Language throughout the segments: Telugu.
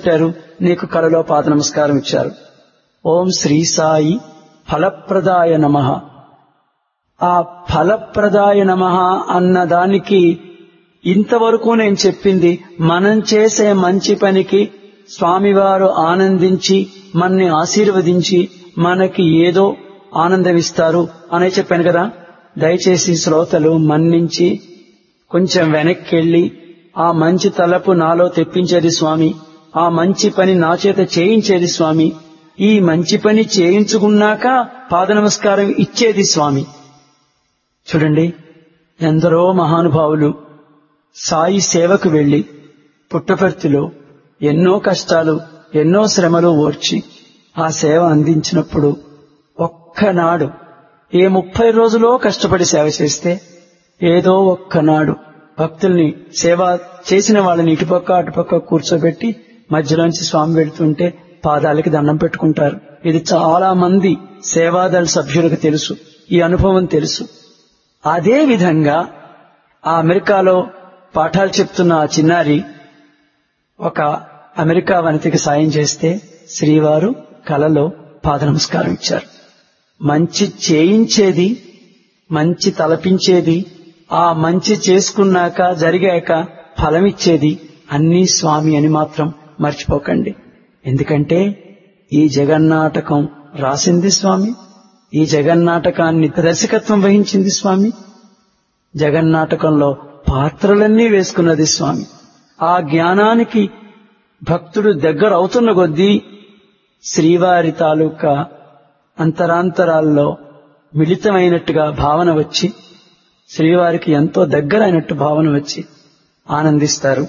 పెట్టారు నీకు కలలో పాద నమస్కారం ఇచ్చారు ఓం శ్రీ సాయి ఫలప్రదాయ నమ ఆ ఫలప్రదాయ నమ అన్న దానికి ఇంతవరకు నేను చెప్పింది మనం చేసే మంచి పనికి స్వామివారు ఆనందించి మనని ఆశీర్వదించి మనకి ఏదో ఆనందమిస్తారు అనే చెప్పాను కదా దయచేసి శ్రోతలు మన్నించి కొంచెం వెనక్కి వెళ్ళి ఆ మంచి తలపు నాలో తెప్పించేది స్వామి ఆ మంచి పని నా చేత చేయించేది స్వామి ఈ మంచి పని చేయించుకున్నాక పాద నమస్కారం ఇచ్చేది స్వామి చూడండి ఎందరో మహానుభావులు సాయి సేవకు వెళ్లి పుట్టపర్తిలో ఎన్నో కష్టాలు ఎన్నో శ్రమలు ఓర్చి ఆ సేవ అందించినప్పుడు ఒక్కనాడు ఏ ముప్పై రోజులో కష్టపడి సేవ చేస్తే ఏదో ఒక్కనాడు భక్తుల్ని సేవ చేసిన వాళ్ళని ఇటుపక్క అటుపక్క కూర్చోబెట్టి మధ్యలోంచి స్వామి వెళ్తుంటే పాదాలకి దండం పెట్టుకుంటారు ఇది చాలా మంది సేవాదళ సభ్యులకు తెలుసు ఈ అనుభవం తెలుసు అదే విధంగా ఆ అమెరికాలో పాఠాలు చెప్తున్న ఆ చిన్నారి ఒక అమెరికా వనితకి సాయం చేస్తే శ్రీవారు కలలో పాద నమస్కారం ఇచ్చారు మంచి చేయించేది మంచి తలపించేది ఆ మంచి చేసుకున్నాక జరిగాక ఫలమిచ్చేది అన్నీ స్వామి అని మాత్రం మర్చిపోకండి ఎందుకంటే ఈ జగన్నాటకం రాసింది స్వామి ఈ జగన్నాటకాన్ని దర్శకత్వం వహించింది స్వామి జగన్నాటకంలో పాత్రలన్నీ వేసుకున్నది స్వామి ఆ జ్ఞానానికి భక్తుడు దగ్గర అవుతున్న కొద్దీ శ్రీవారి తాలూకా అంతరాంతరాల్లో మిళితమైనట్టుగా భావన వచ్చి శ్రీవారికి ఎంతో దగ్గరైనట్టు భావన వచ్చి ఆనందిస్తారు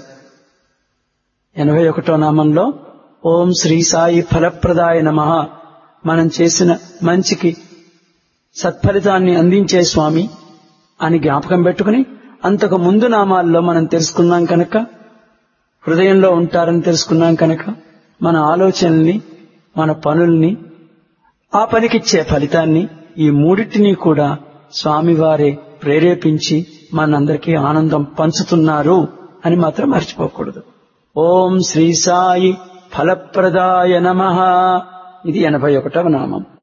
ఎనభై ఒకటో నామంలో ఓం శ్రీ సాయి ఫలప్రదాయ నమ మనం చేసిన మంచికి సత్ఫలితాన్ని అందించే స్వామి అని జ్ఞాపకం పెట్టుకుని అంతకు ముందు నామాల్లో మనం తెలుసుకున్నాం కనుక హృదయంలో ఉంటారని తెలుసుకున్నాం కనుక మన ఆలోచనల్ని మన పనుల్ని ఆ పనికిచ్చే ఫలితాన్ని ఈ మూడింటినీ కూడా స్వామివారే ప్రేరేపించి మనందరికీ ఆనందం పంచుతున్నారు అని మాత్రం మర్చిపోకూడదు ఓం శ్రీ సాయి ఫలప్రదాయ నమ ఇది ఎనభై ఒకటవ నామం